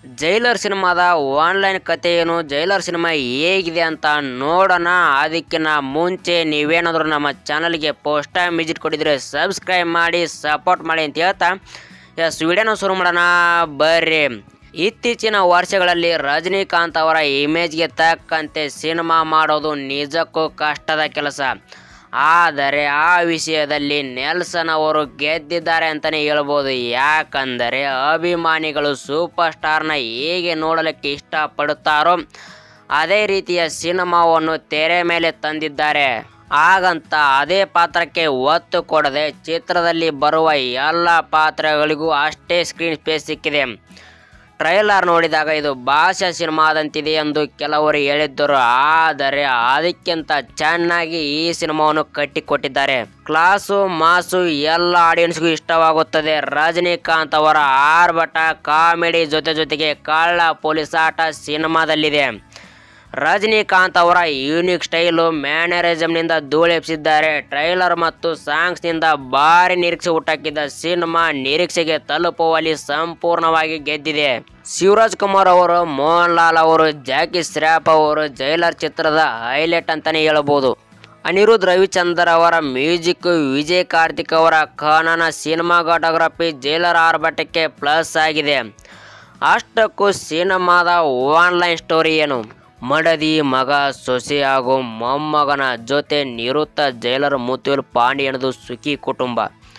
jailer ಸಿನಿಮಾದ online ಕತೆ ಏನು ಜೈಲರ್ ಸಿನಿಮಾ ಹೇಗಿದೆ ಅಂತ ನೋಡೋಣ ಅದಕ್ಕಿಂತ ಮುಂಚೆ ನೀವೇನಾದರೂ ನಮ್ಮ ಚಾನಲ್ಗೆ ಫಸ್ಟ್ ಟೈಮ್ ವಿಸಿಟ್ ಕೊಟ್ಟಿದ್ರೆ ಸಬ್ಸ್ಕ್ರೈಬ್ ಮಾಡಿ ಸಪೋರ್ಟ್ ಮಾಡಿ ಅಂತ ಹೇಳ್ತಾ ಎಸ್ ವಿಡಿಯೋನ ಶುರು ಮಾಡೋಣ ಬರ್ರಿ ಇತ್ತೀಚಿನ ವರ್ಷಗಳಲ್ಲಿ ರಜನಿಕಾಂತ್ ಅವರ ಇಮೇಜ್ಗೆ ತಕ್ಕಂತೆ ಸಿನಿಮಾ ಮಾಡೋದು ನಿಜಕ್ಕೂ ಕಷ್ಟದ ಕೆಲಸ ಆದರೆ ಆ ವಿಷಯದಲ್ಲಿ ನೆಲ್ಸನ್ ಅವರು ಗೆದ್ದಿದ್ದಾರೆ ಅಂತಲೇ ಹೇಳ್ಬೋದು ಯಾಕಂದರೆ ಅಭಿಮಾನಿಗಳು ಸೂಪರ್ ಸ್ಟಾರ್ನ ಹೇಗೆ ನೋಡಲಿಕ್ಕೆ ಇಷ್ಟಪಡುತ್ತಾರೋ ಅದೇ ರೀತಿಯ ಸಿನಿಮಾವನ್ನು ತೆರೆ ಮೇಲೆ ತಂದಿದ್ದಾರೆ ಹಾಗಂತ ಅದೇ ಪಾತ್ರಕ್ಕೆ ಒತ್ತು ಕೊಡದೆ ಚಿತ್ರದಲ್ಲಿ ಬರುವ ಎಲ್ಲ ಪಾತ್ರಗಳಿಗೂ ಅಷ್ಟೇ ಸ್ಕ್ರೀನ್ ಸ್ಪೇಸ್ ಸಿಕ್ಕಿದೆ ಟ್ರೈಲರ್ ನೋಡಿದಾಗ ಇದು ಭಾಷಾ ಸಿನಿಮಾದಂತಿದೆ ಎಂದು ಕೆಲವರು ಹೇಳಿದ್ದರು ಆದರೆ ಅದಕ್ಕಿಂತ ಚೆನ್ನಾಗಿ ಈ ಸಿನಿಮಾವನ್ನು ಕಟ್ಟಿಕೊಟ್ಟಿದ್ದಾರೆ ಕ್ಲಾಸು ಮಾಸು ಎಲ್ಲ ಆಡಿಯನ್ಸ್ಗೂ ಇಷ್ಟವಾಗುತ್ತದೆ ರಜನಿಕಾಂತ್ ಅವರ ಆರ್ಭಟ ಕಾಮಿಡಿ ಜೊತೆ ಜೊತೆಗೆ ಕಳ್ಳ ಪೊಲೀಸಾಟ ಸಿನಿಮಾದಲ್ಲಿದೆ ರಜನಿಕಾಂತ್ ಅವರ ಯೂನಿಕ್ ಸ್ಟೈಲು ಮ್ಯಾನರಿಸಮ್ನಿಂದ ಧೂಳೆಪ್ಸಿದ್ದಾರೆ ಟ್ರೈಲರ್ ಮತ್ತು ಸಾಂಗ್ಸ್ನಿಂದ ಭಾರಿ ನಿರೀಕ್ಷೆ ಹುಟ್ಟಾಕಿದ್ದ ಸಿನಿಮಾ ನಿರೀಕ್ಷೆಗೆ ತಲುಪುವಲ್ಲಿ ಸಂಪೂರ್ಣವಾಗಿ ಗೆದ್ದಿದೆ ಶಿವರಾಜ್ ಕುಮಾರ್ ಅವರು ಮೋಹನ್ ಲಾಲ್ ಅವರು ಜಾಕಿ ಶ್ರಾಫ್ ಅವರು ಜೈಲರ್ ಚಿತ್ರದ ಹೈಲೈಟ್ ಅಂತಾನೆ ಹೇಳ್ಬೋದು ಅನಿರುದ್ಧ್ ರವಿಚಂದರ್ ಅವರ ಮ್ಯೂಸಿಕ್ ವಿಜಯ್ ಕಾರ್ತಿಕ್ ಅವರ ಖನನ ಸಿನಿಮಾಟೋಗ್ರಫಿ ಜೈಲರ್ ಆರ್ಭಟಕ್ಕೆ ಪ್ಲಸ್ ಆಗಿದೆ ಅಷ್ಟಕ್ಕೂ ಸಿನಿಮಾದ ಆನ್ಲೈನ್ ಸ್ಟೋರಿ ಏನು ಮಡದಿ ಮಗ ಸೊಸೆ ಹಾಗೂ ಮೊಮ್ಮಗನ ಜೊತೆ ನಿವೃತ್ತ ಜೈಲರ್ ಮುತ್ತುಲ್ ಪಾಂಡ್ಯನದು ಸುಖಿ ಕುಟುಂಬ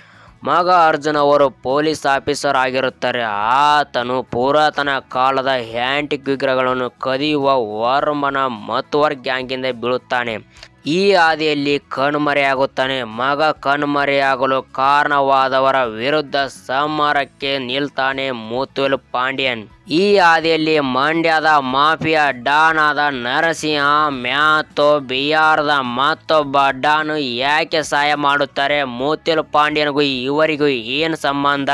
ಮಗ ಅರ್ಜುನ್ ಅವರು ಪೊಲೀಸ್ ಆಫೀಸರ್ ಆಗಿರುತ್ತಾರೆ ಆತನು ಪುರಾತನ ಕಾಲದ ಹ್ಯಾಂಟಿಕ್ ವಿಗ್ರಹಗಳನ್ನು ಕದಿಯುವ ವರ್ಮನ ಮತ್ವರ್ ಗ್ಯಾಂಗಿಂದ ಬೀಳುತ್ತಾನೆ ಈ ಹಾದಿಯಲ್ಲಿ ಕಣ್ಮರೆಯಾಗುತ್ತಾನೆ ಮಗ ಕಣ್ಮರೆಯಾಗಲು ಕಾರಣವಾದವರ ವಿರುದ್ಧ ಸಂಹಾರಕ್ಕೆ ನಿಲ್ತಾನೆ ಮುತ್ತುಲ್ ಪಾಂಡ್ಯನ್ ಈ ಹಾದಿಯಲ್ಲಿ ಮಂಡ್ಯದ ಮಾಫಿಯಾ ಡಾನ್ ಆದ ನರಸಿಂಹ ಮ್ಯಾಥೋ ಬಿಹಾರದ ಮತ್ತೊಬ್ಬ ಡಾನ್ ಯಾಕೆ ಸಹಾಯ ಮಾಡುತ್ತಾರೆ ಮುತ್ತುಲ್ ಪಾಂಡ್ಯನಿಗೂ ಇವರಿಗೂ ಏನು ಸಂಬಂಧ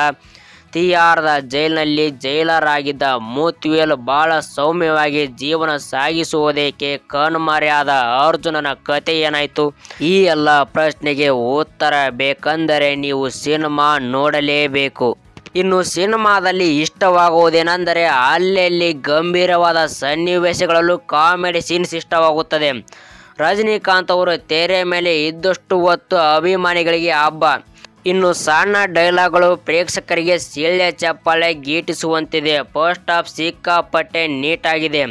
ತಿಹಾರದ ಜೈಲಿನಲ್ಲಿ ಜೈಲರ್ ಆಗಿದ್ದ ಮುತ್ವೇಲ್ ಬಹಳ ಸೌಮ್ಯವಾಗಿ ಜೀವನ ಸಾಗಿಸುವುದಕ್ಕೆ ಕಣ್ಮರೆಯಾದ ಅರ್ಜುನನ ಕತೆ ಏನಾಯಿತು ಈ ಎಲ್ಲ ಪ್ರಶ್ನೆಗೆ ಉತ್ತರ ಬೇಕೆಂದರೆ ನೀವು ಸಿನಿಮಾ ನೋಡಲೇಬೇಕು ಇನ್ನು ಸಿನಿಮಾದಲ್ಲಿ ಇಷ್ಟವಾಗುವುದೇನೆಂದರೆ ಅಲ್ಲಲ್ಲಿ ಗಂಭೀರವಾದ ಸನ್ನಿವೇಶಗಳಲ್ಲೂ ಕಾಮಿಡಿ ಸೀನ್ಸ್ ಇಷ್ಟವಾಗುತ್ತದೆ ರಜನಿಕಾಂತ್ ಅವರು ತೆರೆ ಮೇಲೆ ಇದ್ದಷ್ಟು ಹೊತ್ತು ಅಭಿಮಾನಿಗಳಿಗೆ ಹಬ್ಬ ಇನ್ನು ಸಣ್ಣ ಡೈಲಾಗ್ಗಳು ಪ್ರೇಕ್ಷಕರಿಗೆ ಸೀಳ್ಯ ಚಪ್ಪಾಳೆ ಗೀಟಿಸುವಂತಿದೆ ಫಸ್ಟ್ ಹಾಫ್ ಸಿಕ್ಕಾಪಟ್ಟೆ ನೀಟಾಗಿದೆ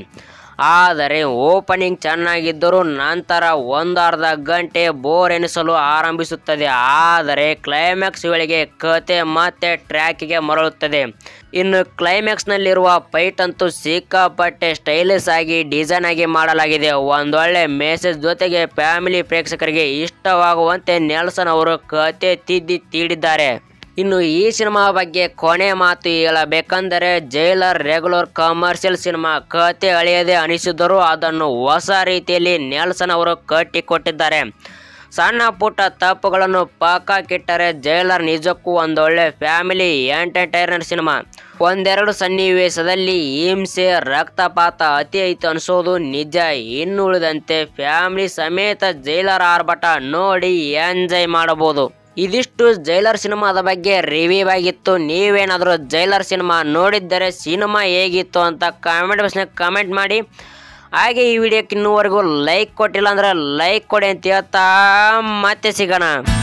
ಆದರೆ ಓಪನಿಂಗ್ ಚೆನ್ನಾಗಿದ್ದರೂ ನಂತರ ಒಂದರ್ಧ ಗಂಟೆ ಬೋರ್ ಎನಿಸಲು ಆರಂಭಿಸುತ್ತದೆ ಆದರೆ ಕ್ಲೈಮ್ಯಾಕ್ಸ್ ವೇಳೆಗೆ ಕತೆ ಮತ್ತೆ ಟ್ರ್ಯಾಕಿಗೆ ಮರಳುತ್ತದೆ ಇನ್ನು ಕ್ಲೈಮ್ಯಾಕ್ಸ್ನಲ್ಲಿರುವ ಫೈಟ್ ಅಂತೂ ಸಿಕ್ಕಾಪಟ್ಟೆ ಸ್ಟೈಲಿಶ್ ಆಗಿ ಡಿಸೈನ್ ಆಗಿ ಮಾಡಲಾಗಿದೆ ಒಂದೊಳ್ಳೆ ಮೆಸೇಜ್ ಜೊತೆಗೆ ಫ್ಯಾಮಿಲಿ ಪ್ರೇಕ್ಷಕರಿಗೆ ಇಷ್ಟವಾಗುವಂತೆ ನೆಲ್ಸನ್ ಅವರು ಕತೆ ತಿದ್ದಿ ತೀಡಿದ್ದಾರೆ ಇನ್ನು ಈ ಸಿನಿಮಾ ಬಗ್ಗೆ ಕೊನೆ ಮಾತು ಹೇಳಬೇಕೆಂದರೆ ಜೈಲರ್ ರೆಗ್ಯುಲರ್ ಕಮರ್ಷಿಯಲ್ ಸಿನಿಮಾ ಕತೆ ಅಳೆಯದೆ ಅನಿಸಿದರೂ ಅದನ್ನು ಹೊಸ ರೀತಿಯಲ್ಲಿ ನೆಲ್ಸನ್ ಅವರು ಕಟ್ಟಿಕೊಟ್ಟಿದ್ದಾರೆ ಸಣ್ಣ ಪುಟ್ಟ ತಪ್ಪುಗಳನ್ನು ಪಕ್ಕಾಕಿಟ್ಟರೆ ಜೈಲರ್ ನಿಜಕ್ಕೂ ಒಂದೊಳ್ಳೆ ಫ್ಯಾಮಿಲಿ ಎಂಟರ್ಟೈನರ್ ಸಿನಿಮಾ ಒಂದೆರಡು ಸನ್ನಿವೇಶದಲ್ಲಿ ಹಿಂಸೆ ರಕ್ತಪಾತ ಅತಿ ಐತು ಅನಿಸೋದು ನಿಜ ಇನ್ನುಳಿದಂತೆ ಫ್ಯಾಮಿಲಿ ಸಮೇತ ಜೈಲರ್ ಆರ್ಭಟ ನೋಡಿ ಎಂಜಾಯ್ ಮಾಡಬಹುದು ಇದಿಷ್ಟು ಜೈಲರ್ ಸಿನಿಮಾದ ಬಗ್ಗೆ ರಿವ್ಯೂ ಆಗಿತ್ತು ನೀವೇನಾದರೂ ಜೈಲರ್ ಸಿನಿಮಾ ನೋಡಿದ್ದರೆ ಸಿನಿಮಾ ಹೇಗಿತ್ತು ಅಂತ ಕಾಮೆಂಟ್ ಬಾಕ್ಸ್ನಾಗ ಕಮೆಂಟ್ ಮಾಡಿ ಹಾಗೆ ಈ ವಿಡಿಯೋಕ್ಕೆ ಇನ್ನೂವರೆಗೂ ಲೈಕ್ ಕೊಟ್ಟಿಲ್ಲ ಅಂದರೆ ಲೈಕ್ ಕೊಡಿ ಅಂತ ಹೇಳ್ತಾ ಮತ್ತೆ ಸಿಗೋಣ